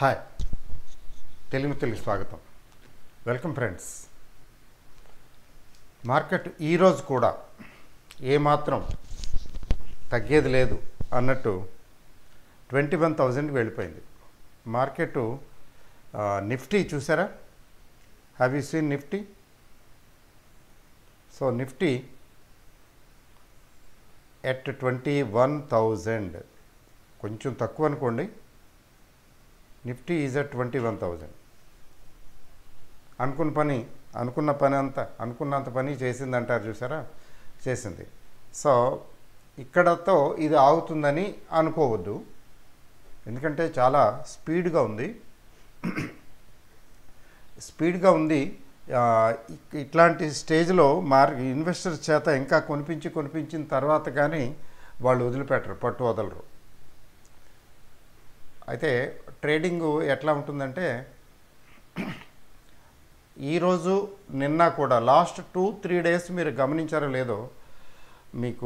Hi Telugu Telugu స్వాగతం welcome friends market ఈరోజు కూడా ఏమాత్రం తగ్గేది లేదు అన్నట్టు ట్వంటీ వన్ థౌజండ్కి వెళ్ళిపోయింది మార్కెట్ నిఫ్టీ చూసారా have you seen Nifty so Nifty at twenty one thousand కొంచెం తక్కువ అనుకోండి Nifty is at twenty one thousand అనుకున్న పని అనుకున్న పని అంత అనుకున్నంత పని చేసింది అంటారు చూసారా చేసింది సో ఇక్కడతో ఇది ఆగుతుందని అనుకోవద్దు ఎందుకంటే చాలా స్పీడ్గా ఉంది స్పీడ్గా ఉంది ఆ, ఇ- ఇట్లాంటి స్టేజ్లో మార్ ఇన్వెస్టర్స్ చేత ఇంకా కొనిపించి కొనిపించిన తర్వాత కానీ వాళ్ళు వదిలిపెట్టరు పట్టు వదలరు అయితే ట్రేడింగ్ ఎట్లా ఉంటుందంటే ఈరోజు నిన్న కూడా లాస్ట్ టూ త్రీ డేస్ మీరు గమనించారో లేదో మీకు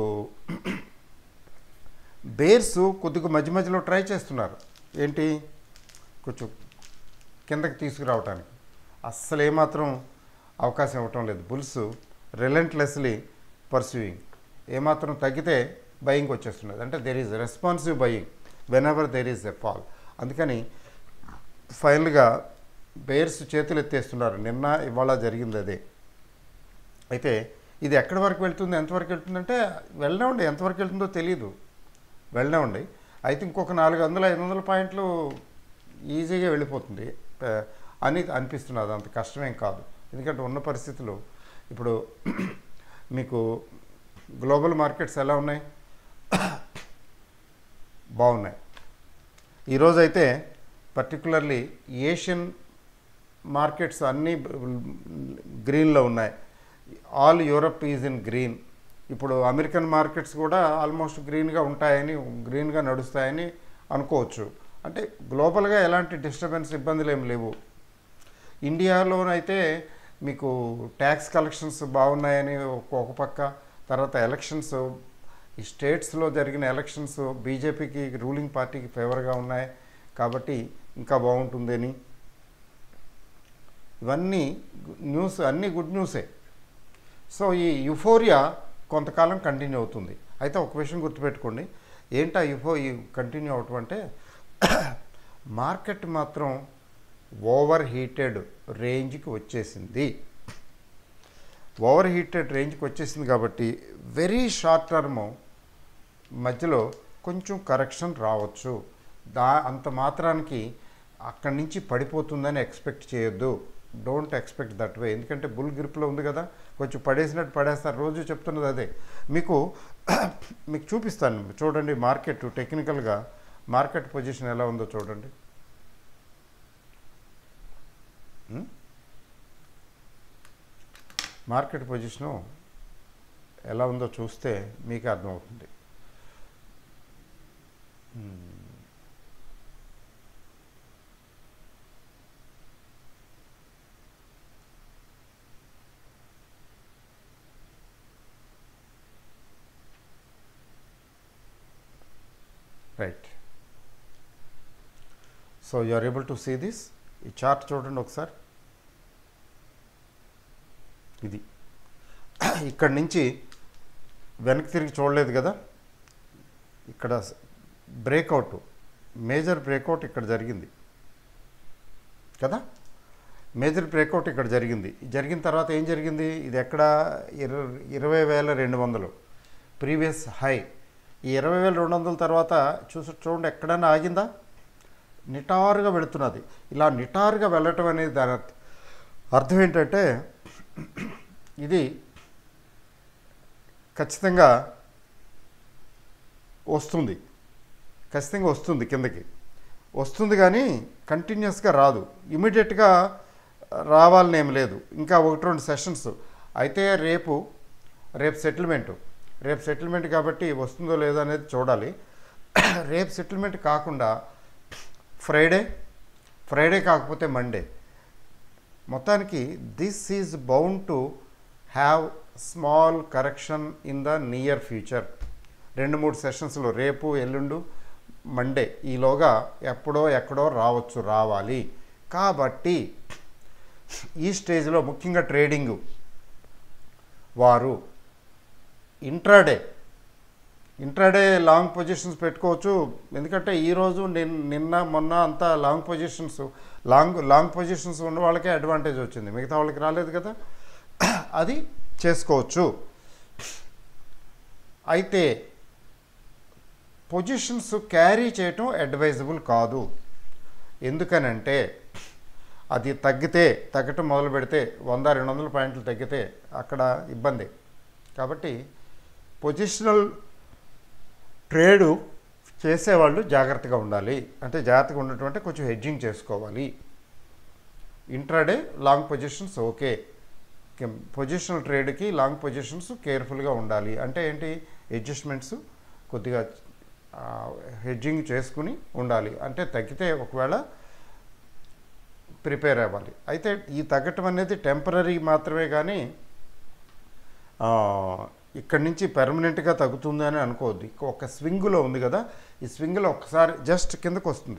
బేర్స్ కొద్దిగా మధ్య మధ్యలో ట్రై చేస్తున్నారు ఏంటి కొంచెం కిందకి తీసుకురావటానికి అస్సలు ఏమాత్రం అవకాశం ఇవ్వటం లేదు బుల్స్ రిలెంట్లెస్లీ పర్సూయింగ్ ఏమాత్రం తగ్గితే బయింగ్ వచ్చేస్తున్నది అంటే there is responsive buying whenever there is a fall అందుకని ఫైనల్గా బేర్స్ చేతులు ఎత్తేస్తున్నారు నిన్న ఇవాళ జరిగింది అదే అయితే ఇది ఎక్కడి వరకు వెళ్తుంది ఎంతవరకు వెళ్తుందంటే వెళ్ళనివ్వండి ఎంతవరకు వెళ్తుందో తెలియదు వెళ్ళనివ్వండి అయితే ఇంకొక నాలుగు వందల ఐదు వందల పాయింట్లు ఈజీగా వెళ్ళిపోతుంది ఆ, అని అనిపిస్తున్నది అంత కష్టమేం కాదు ఎందుకంటే ఉన్న పరిస్థితులు ఇప్పుడు మీకు గ్లోబల్ మార్కెట్స్ ఎలా ఉన్నాయి బాగున్నాయి ఈరోజు అయితే పర్టికులర్లీ ఏషియన్ మార్కెట్స్ అన్నీ గ్రీన్లో ఉన్నాయి all Europe is in green ఇప్పుడు అమెరికన్ మార్కెట్స్ కూడా ఆల్మోస్ట్ గ్రీన్గా ఉంటాయని గ్రీన్గా నడుస్తాయని అనుకోవచ్చు అంటే గ్లోబల్గా ఎలాంటి డిస్టర్బెన్స్ ఇబ్బందులు ఏమి లేవు ఇండియాలోనైతే మీకు ట్యాక్స్ కలెక్షన్స్ బాగున్నాయని ఒక ఒక పక్క తర్వాత ఎలక్షన్స్ ఈ స్టేట్స్లో జరిగిన ఎలక్షన్స్ బీజేపీకి రూలింగ్ పార్టీకి ఫేవర్గా ఉన్నాయి కాబట్టి ఇంకా బాగుంటుందని ఇవన్నీ న్యూస్ అన్నీ గుడ్ న్యూసే సో ఈ యుఫోరియా కొంతకాలం కంటిన్యూ అవుతుంది అయితే ఒక విషయం గుర్తుపెట్టుకోండి ఏంటా యుఫో ఈ కంటిన్యూ అవటం అంటే మార్కెట్ మాత్రం ఓవర్ హీటెడ్ రేంజ్కి వచ్చేసింది ఓవర్ హీటెడ్ రేంజ్కి వచ్చేసింది కాబట్టి వెరీ షార్ట్ టర్మ్ మధ్యలో కొంచెం కరెక్షన్ రావచ్చు దా అంత మాత్రానికి అక్కడి నుంచి పడిపోతుందని ఎక్స్పెక్ట్ చేయొద్దు డోంట్ ఎక్స్పెక్ట్ దట్ వే ఎందుకంటే బుల్ గ్రిప్లో ఉంది కదా కొంచెం పడేసినట్టు పడేస్తారు రోజు చెప్తున్నది అదే మీకు మీకు చూపిస్తాను చూడండి మార్కెట్ టెక్నికల్గా మార్కెట్ పొజిషన్ ఎలా ఉందో చూడండి ఉం? మార్కెట్ పొజిషను ఎలా ఉందో చూస్తే మీకు అర్థమవుతుంది um. Right so you are able to see this ఈ చార్ట్ చూడండి ఒకసారి ఇది ఇక్కడి నుంచి వెనక్కి తిరిగి చూడలేదు కదా ఇక్కడ బ్రేక్అవుట్ మేజర్ బ్రేక్అవుట్ ఇక్కడ జరిగింది కదా మేజర్ బ్రేక్అవుట్ ఇక్కడ జరిగింది జరిగిన తర్వాత ఏం జరిగింది ఇది ఎక్కడ ఇర ఇరవై వేల రెండు వందలు ప్రీవియస్ హై ఈ ఇరవై వేల రెండు వందల తర్వాత చూసి చూడండి ఎక్కడైనా ఆగిందా నిటారుగా వెళుతున్నది ఇలా నిటారుగా వెళ్ళటం అనేది దాని అర్థ- అర్థం ఏంటంటే ఇది ఖచ్చితంగా వస్తుంది ఖచ్చితంగా వస్తుంది కిందకి వస్తుంది కానీ కంటిన్యూస్గా రాదు ఇమీడియట్గా రావాలని ఏం లేదు ఇంకా ఒకటి రెండు సెషన్స్ అయితే రేపు రేపు సెటిల్మెంటు రేపు సెటిల్మెంట్ కాబట్టి వస్తుందో లేదో అనేది చూడాలి రేపు సెటిల్మెంట్ కాకుండా ఫ్రైడే ఫ్రైడే కాకపోతే మండే మొత్తానికి this is bound to have small correction in the near future రెండు మూడు సెషన్స్లో రేపు ఎల్లుండు మండే ఈలోగా ఎప్పుడో ఎక్కడో రావచ్చు రావాలి కాబట్టి ఈ స్టేజ్లో ముఖ్యంగా ట్రేడింగ్ వారు ఇంట్రాడే ఇంట్రాడే లాంగ్ పొజిషన్స్ పెట్టుకోవచ్చు ఎందుకంటే ఈరోజు నిన్ నిన్న మొన్న అంతా long positions long long positions ఉన్న వాళ్ళకే అడ్వాంటేజ్ వచ్చింది మిగతా వాళ్ళకి రాలేదు కదా అది చేసుకోవచ్చు అయితే పొజిషన్స్ క్యారీ చేయటం అడ్వైజబుల్ కాదు ఎందుకనంటే అది తగ్గితే తగ్గటం మొదలు పెడితే వంద రెండు వందల పాయింట్లు తగ్గితే అక్కడ ఇబ్బంది కాబట్టి పొజిషనల్ ట్రేడు చేసేవాళ్ళు జాగ్రత్తగా ఉండాలి అంటే జాగ్రత్తగా ఉండటం అంటే కొంచెం హెడ్జింగ్ చేసుకోవాలి intraday long positions okay positional ట్రేడ్కి లాంగ్ పొజిషన్స్ కేర్ఫుల్గా ఉండాలి అంటే ఏంటి అడ్జస్ట్మెంట్స్ కొద్దిగా హెడ్జింగ్ చేసుకుని ఉండాలి అంటే తగ్గితే ఒకవేళ ప్రిపేర్ అవ్వాలి అయితే ఈ తగ్గటం అనేది టెంపరీ మాత్రమే కానీ ఆ, ఇక్కడి నుంచి పెర్మనెంట్గా తగ్గుతుంది అని అనుకోవద్దు ఇక ఒక స్వింగ్లో ఉంది కదా ఈ స్వింగ్లో ఒకసారి జస్ట్ కిందకు వస్తుంది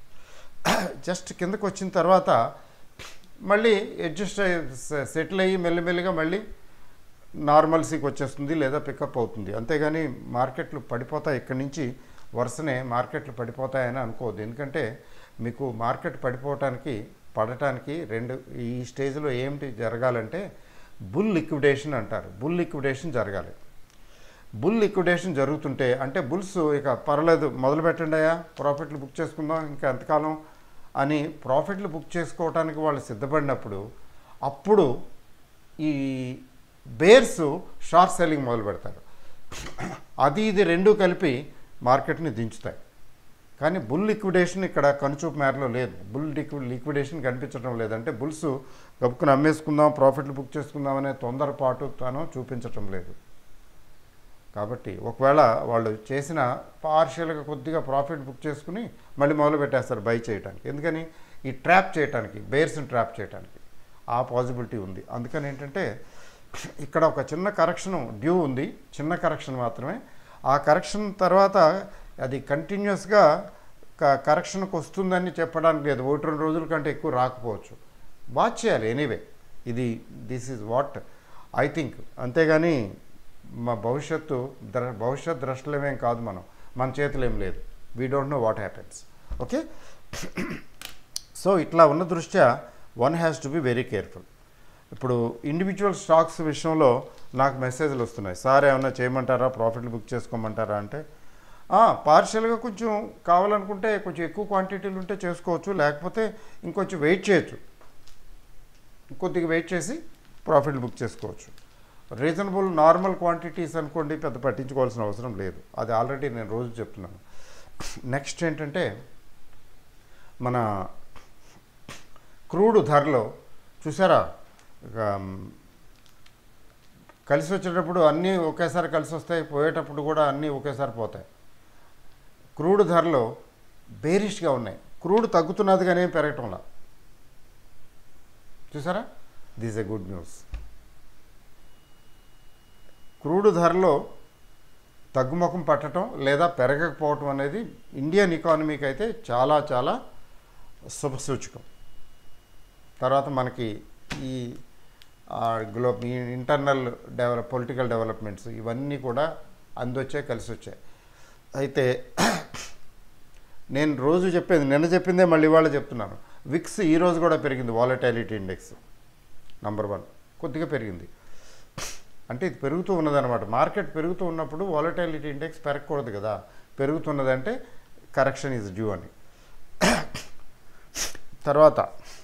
జస్ట్ కిందకు వచ్చిన తర్వాత మళ్ళీ అడ్జస్ట్ సెటిల్ అయ్యి మెల్లిమెల్లిగా మళ్ళీ నార్మల్సీకి వచ్చేస్తుంది లేదా పికప్ అవుతుంది అంతేగాని మార్కెట్లు పడిపోతాయి ఇక్కడి నుంచి వరుసనే మార్కెట్లు పడిపోతాయని అనుకోవద్దు ఎందుకంటే మీకు మార్కెట్ పడిపోవటానికి పడటానికి రెండు ఈ స్టేజ్లో ఏమిటి జరగాలంటే బుల్ లిక్విడేషన్ అంటారు బుల్ లిక్విడేషన్ జరగాలి బుల్ లిక్విడేషన్ జరుగుతుంటే అంటే బుల్స్ ఇక పర్లేదు మొదలు పెట్టండి అయ్యా ప్రాఫిట్లు బుక్ చేసుకుందాం ఇంకా ఎంతకాలం అని ప్రాఫిట్లు బుక్ చేసుకోవడానికి వాళ్ళు సిద్ధపడినప్పుడు అప్పుడు ఈ బేర్స్ షార్ట్ సెల్లింగ్ మొదలు పెడతారు అది ఇది రెండు కలిపి మార్కెట్ని దించుతాయి కానీ బుల్ లిక్విడేషన్ ఇక్కడ కనుచూపు మేరలో లేదు బుల్ లిక్వి లిక్విడేషన్ కనిపించడం లేదంటే బుల్స్ గబుక్కుని అమ్మేసుకుందాం ప్రాఫిట్లు బుక్ చేసుకుందాం అనే తొందరపాటు తను చూపించటం లేదు కాబట్టి ఒకవేళ వాళ్ళు చేసిన పార్షియల్గా కొద్దిగా ప్రాఫిట్ బుక్ చేసుకుని మళ్ళీ మొదలు పెట్టేస్తారు బై చేయడానికి ఎందుకని ఈ ట్రాప్ చేయడానికి బేర్స్ని ట్రాప్ చేయడానికి ఆ పాసిబిలిటీ ఉంది అందుకని ఏంటంటే ఇక్కడ ఒక చిన్న కరెక్షన్ డ్యూ ఉంది చిన్న కరెక్షన్ మాత్రమే ఆ కరెక్షన్ తర్వాత అది కంటిన్యూస్గా కరెక్షన్కి వస్తుందని చెప్పడానికి లేదు ఒకటి రెండు రోజుల కంటే ఎక్కువ రాకపోవచ్చు వాచ్ చేయాలి ఎనీవే ఇది this is what I think అంతేగాని మా భవిష్యత్తు ద్ర భవిష్యత్ ద్రష్టలేమేం కాదు మనం మన చేతులు ఏం లేదు we don't know what happens okay so ఇట్లా ఉన్న దృష్ట్యా one has to be very careful ఇప్పుడు ఇండివిజువల్ స్టాక్స్ విషయంలో నాకు మెసేజ్లు వస్తున్నాయి సార్ ఏమైనా చేయమంటారా ప్రాఫిట్లు బుక్ చేసుకోమంటారా అంటే పార్షియల్గా కొంచెం కావాలనుకుంటే కొంచెం ఎక్కువ క్వాంటిటీలు ఉంటే చేసుకోవచ్చు లేకపోతే ఇంకొంచెం వెయిట్ చేయొచ్చు కొద్దిగా వెయిట్ చేసి ప్రాఫిట్లు బుక్ చేసుకోవచ్చు రీజనబుల్ నార్మల్ క్వాంటిటీస్ అనుకోండి పెద్ద పట్టించుకోవాల్సిన అవసరం లేదు అది ఆల్రెడీ నేను రోజు చెప్తున్నాను నెక్స్ట్ ఏంటంటే మన క్రూడ్ ధరలో చూసారా ఇక, మ్, కలిసి వచ్చేటప్పుడు అన్నీ ఒకేసారి కలిసి వస్తాయి పోయేటప్పుడు కూడా అన్నీ ఒకేసారి పోతాయి క్రూడ్ ధరలు బేరిష్గా ఉన్నాయి క్రూడ్ తగ్గుతున్నది కానీ ఏం పెరగటంలా చూసారా this a good news crude ధరలో తగ్గుముఖం పట్టడం లేదా పెరగకపోవటం అనేది ఇండియన్ ఎకానమీకి అయితే చాలా చాలా శుభసూచకం తర్వాత మనకి ఈ గ్లో ఈ ఇంటర్నల్ డెవలప్ పొలిటికల్ డెవలప్మెంట్స్ ఇవన్నీ కూడా అందొచ్చే కలిసి వచ్చాయి అయితే నేను రోజు చెప్పేది నిన్న చెప్పిందే మళ్ళీ ఇవాళ చెప్తున్నాను విక్స్ ఈ రోజు కూడా పెరిగింది వాలటాలిటీ ఇండెక్స్ నంబర్ వన్ కొద్దిగా పెరిగింది అంటే ఇది పెరుగుతూ ఉన్నదన్నమాట మార్కెట్ పెరుగుతూ ఉన్నప్పుడు వాలటాలిటీ ఇండెక్స్ పెరగకూడదు కదా పెరుగుతున్నదంటే కరెక్షన్ ఈజ్ డ్యూ అని తర్వాత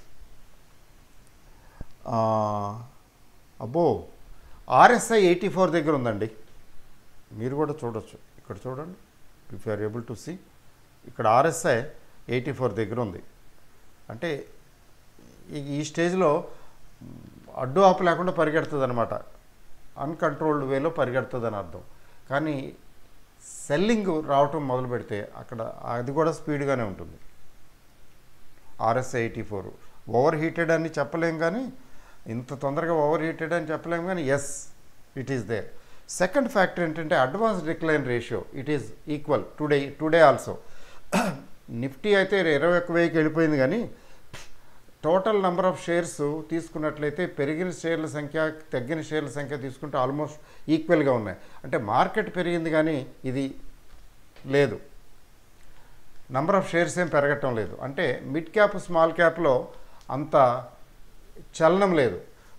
ఆ, అబ్బో ఆర్ఎస్ఐ ఎయిటీ ఫోర్ దగ్గర ఉందండి మీరు కూడా చూడొచ్చు ఇక్కడ చూడండి if you're able to see ఇక్కడ ఆర్ఎస్ఐ ఎయిటీ ఫోర్ దగ్గర ఉంది అంటే ఈ- ఈ స్టేజ్లో అడ్డు ఆపు లేకుండా పరిగెడుతుంది అనమాట అన్కంట్రోల్డ్ వేలో పరిగెడుతుంది అని అర్థం కానీ సెల్లింగ్ రావటం మొదలు పెడితే అక్కడ అది కూడా స్పీడ్గానే ఉంటుంది RS eighty four overheated అని చెప్పలేం కానీ ఇంత తొందరగా ఓవర్ హీటెడ్ అని చెప్పలేం కానీ yes it is there second factor ఏంటంటే advance decline ratio it is equal today today also Nifty అయితే ఇరవై ఒక్క వెయ్యికి వెళ్ళిపోయింది కానీ టోటల్ నెంబర్ ఆఫ్ షేర్స్ తీసుకున్నట్లయితే పెరిగిన షేర్ల సంఖ్య తగ్గిన షేర్ల సంఖ్య తీసుకుంటే ఆల్మోస్ట్ ఈక్వల్గా ఉన్నాయి అంటే మార్కెట్ పెరిగింది కానీ ఇది లేదు నంబర్ ఆఫ్ షేర్స్ ఏం పెరగటం లేదు అంటే మిడ్ క్యాప్ స్మాల్ క్యాప్లో అంత చలనం లేదు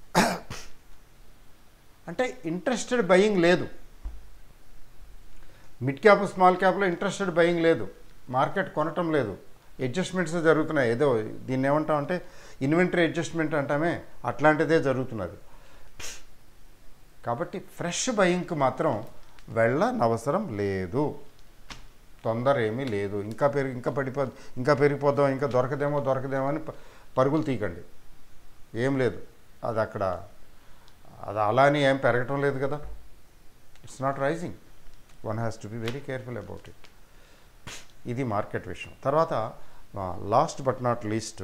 అంటే ఇంట్రెస్టెడ్ బయింగ్ లేదు మిడ్ క్యాప్ స్మాల్ క్యాప్లో ఇంట్రెస్టెడ్ బయింగ్ లేదు మార్కెట్ కొనటం లేదు అడ్జస్ట్మెంట్స్ జరుగుతున్నాయి ఏదో దీన్ని ఏమంటాం అంటే ఇన్వెంటరీ అడ్జస్ట్మెంట్ అంటామే అట్లాంటిదే జరుగుతున్నది కాబట్టి ఫ్రెష్ బయింగ్కి మాత్రం వెళ్ళనవసరం లేదు తొందర ఏమీ లేదు ఇంకా పెరిగి ఇంకా పడిపో ఇంకా పెరిగిపోదాం ఇంకా దొరకదేమో దొరకదేమో అని ప- పరుగులు తీయకండి ఏం లేదు అది అక్కడ అది అలానే ఏం పెరగటం లేదు కదా it's not rising one has to be very careful about it ఇది మార్కెట్ విషయం తర్వాత లాస్ట్ బట్ నాట్ లీస్ట్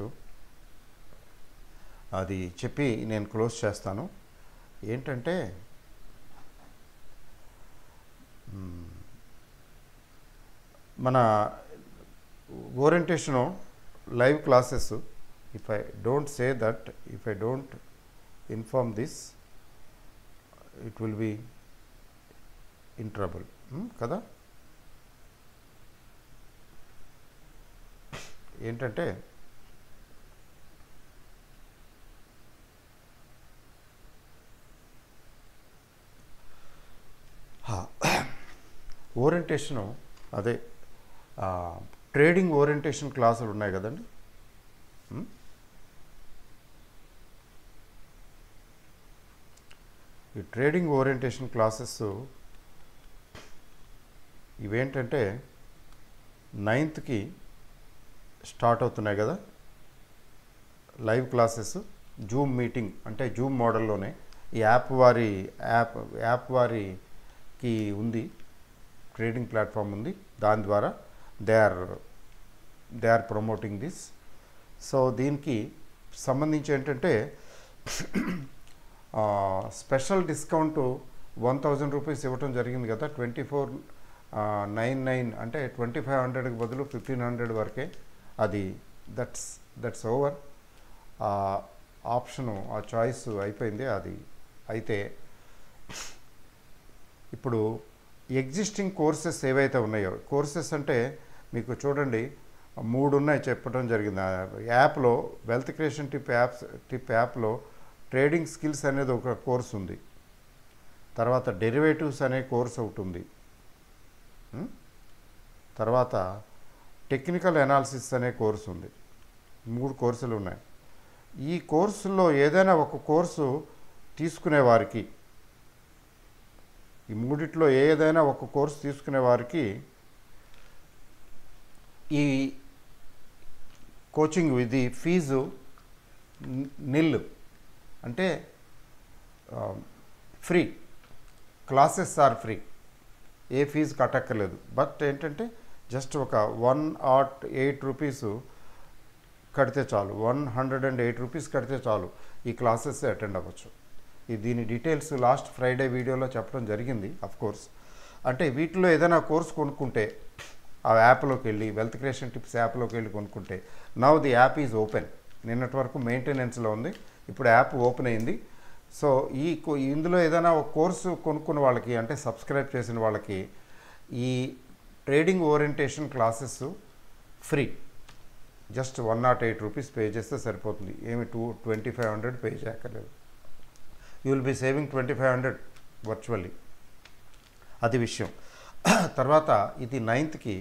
అది చెప్పి నేను క్లోజ్ చేస్తాను ఏంటంటే మ్, మన orientation live classes if I don't say that if I don't inform this it will be in trouble కదా ఏంటంటే ఓరియంటేషను అదే ఆ, ట్రేడింగ్ ఓరియంటేషన్ క్లాసులు ఉన్నాయి కదండి ఉమ్? ఈ ట్రేడింగ్ ఓరియంటేషన్ క్లాసెస్ ఇవేంటంటే నైన్త్కి స్టార్ట్ అవుతున్నాయి కదా లైవ్ క్లాసెస్ జూమ్ మీటింగ్ అంటే జూమ్ మోడల్లోనే ఈ యాప్ వారి యాప్ యాప్ వారికి ఉంది ట్రేడింగ్ ప్లాట్ఫామ్ ఉంది దాని ద్వారా they are they are promoting this so దీనికి సంబంధించి ఏంటంటే special discount one thousand rupees ఇవ్వటం జరిగింది కదా ట్వంటీ ఫోర్ నైన్ నైన్ అంటే ట్వంటీ ఫైవ్ హండ్రెడ్కి బదులు ఫిఫ్టీన్ హండ్రెడ్ వరకే అది దట్స్ దట్స్ ఓవర్ ఆ ఆప్షను ఆ చాయిస్ అయిపోయింది అది అయితే ఇప్పుడు ఎగ్జిస్టింగ్ కోర్సెస్ ఏవైతే ఉన్నాయో కోర్సెస్ అంటే మీకు చూడండి మూడు ఉన్నాయి చెప్పడం జరిగింది ఆ యాప్లో wealth creation tip apps tip యాప్లో ట్రేడింగ్ స్కిల్స్ అనేది ఒక కోర్స్ ఉంది తర్వాత డెరివేటివ్స్ అనే కోర్స్ ఒకటి ఉంది ఉం? తర్వాత టెక్నికల్ అనాలిసిస్ అనే కోర్సు ఉంది మూడు కోర్సులు ఉన్నాయి ఈ కోర్సుల్లో ఏదైనా ఒక కోర్సు తీసుకునే వారికి ఈ మూడిట్లో ఏదైనా ఒక కోర్సు తీసుకునే వారికి ఈ కోచింగ్ ఇది ఫీజు ని- నిల్ అంటే ఫ్రీ క్లాసెస్ ఆర్ ఫ్రీ ఏ ఫీజు కట్టక్కర్లేదు బట్ ఏంటంటే జస్ట్ ఒక వన్ ఆట్ ఎయిట్ రూపీస్ కడితే చాలు one hundred and eight rupees కడితే చాలు ఈ క్లాసెస్ అటెండ్ అవ్వచ్చు ఈ దీని డీటెయిల్స్ లాస్ట్ ఫ్రైడే వీడియోలో చెప్పడం జరిగింది అఫ్ కోర్స్ అంటే వీటిలో ఏదైనా కోర్స్ కొనుక్కుంటే ఆ యాప్లోకి వెళ్ళి వెల్త్ క్రియేషన్ టిప్స్ యాప్లోకి వెళ్ళి కొనుక్కుంటే now the app is open నిన్నటి వరకు మెయింటెనెన్స్లో ఉంది ఇప్పుడు యాప్ ఓపెన్ అయింది సో ఈ కో- ఇందులో ఏదైనా ఒక కోర్సు కొనుక్కున్న వాళ్ళకి అంటే సబ్స్క్రైబ్ చేసిన వాళ్ళకి ఈ trading orientation classes free just one nought eight rupees pay చేస్తే సరిపోతుంది ఏమి two twenty five hundred pay చేయక్కర్లేదు you will be saving twenty five hundred virtually అది విషయం తర్వాత ఇది నైన్త్కి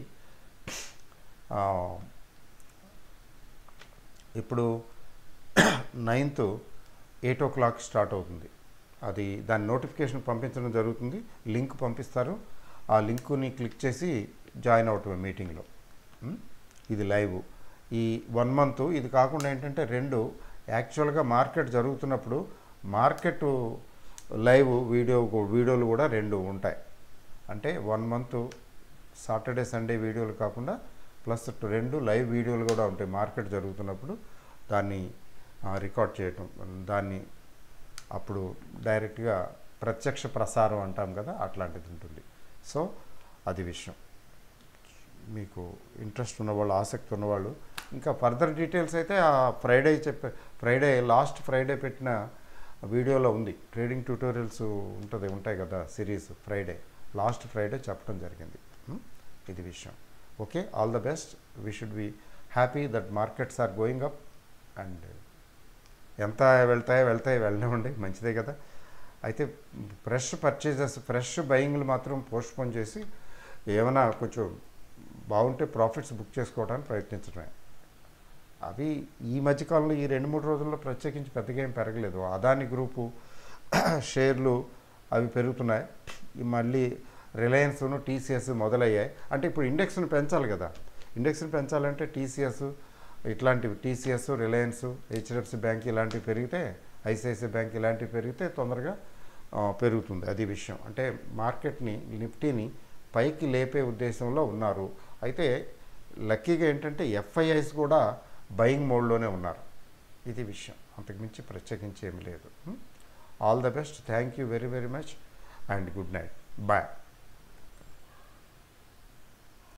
ఇప్పుడు ninth eight o'clock start అవుతుంది అది దాని నోటిఫికేషన్ పంపించడం జరుగుతుంది లింక్ పంపిస్తారు ఆ లింకుని క్లిక్ చేసి జాయిన్ అవటమే మీటింగ్లో ఉం? ఇది లైవ్ ఈ వన్ మంత్ ఇది కాకుండా ఏంటంటే రెండు యాక్చువల్గా మార్కెట్ జరుగుతున్నప్పుడు మార్కెట్ లైవ్ వీడియో వీడియోలు కూడా రెండు ఉంటాయి అంటే వన్ మంత్ సాటర్డే సండే వీడియోలు కాకుండా ప్లస్ రెండు లైవ్ వీడియోలు కూడా ఉంటాయి మార్కెట్ జరుగుతున్నప్పుడు దాన్ని ఆ, రికార్డ్ చేయటం దాన్ని అప్పుడు డైరెక్ట్గా ప్రత్యక్ష ప్రసారం అంటాం కదా అట్లాంటిది ఉంటుంది సో అది విషయం మీకు ఇంట్రెస్ట్ ఉన్నవాళ్ళు ఆసక్తి ఉన్నవాళ్ళు ఇంకా ఫర్దర్ డీటెయిల్స్ అయితే ఆ ఫ్రైడే చెప్పే ఫ్రైడే లాస్ట్ ఫ్రైడే పెట్టిన వీడియోలో ఉంది ట్రేడింగ్ ట్యూటోరియల్స్ ఉంటుంది ఉంటాయి కదా సిరీస్ ఫ్రైడే లాస్ట్ ఫ్రైడే చెప్పడం జరిగింది ఉమ్, ఇది విషయం okay all the best we should be happy that markets are going up and ఎంత వెళ్తాయో వెళ్తాయి వెళ్ళనివ్వండి మంచిదే కదా అయితే ఫ్రెష్ పర్చేజెస్ ఫ్రెష్ బయింగ్లు మాత్రం పోస్ట్పోన్ చేసి ఏమైనా కొంచెం బాగుంటే ప్రాఫిట్స్ బుక్ చేసుకోవడానికి ప్రయత్నించడమే అవి ఈ మధ్యకాలంలో ఈ రెండు మూడు రోజుల్లో ప్రత్యేకించి పెద్దగా ఏం పెరగలేదు అదాని గ్రూపు షేర్లు అవి పెరుగుతున్నాయి ఈ మళ్ళీ రిలయన్స్ను టీసీఎస్ మొదలయ్యాయి అంటే ఇప్పుడు ఇండెక్స్ను పెంచాలి కదా ఇండెక్స్ని పెంచాలంటే టీసీఎస్ ఇట్లాంటివి టీసీఎస్ రిలయన్స్ హెచ్డిఎఫ్సి బ్యాంక్ ఇలాంటివి పెరిగితే ఐసిఐసిఐ బ్యాంక్ ఇలాంటివి పెరిగితే తొందరగా ఆ, పెరుగుతుంది అది విషయం అంటే మార్కెట్ని నిఫ్టీని పైకి లేపే ఉద్దేశంలో ఉన్నారు అయితే లక్కీగా ఏంటంటే ఎఫ్ఐఐస్ కూడా బయింగ్ మోడ్లోనే ఉన్నారు ఇది విషయం అంతకుమించి ప్రత్యేకించి ఏమీ లేదు all the best thank you very very much and good night bye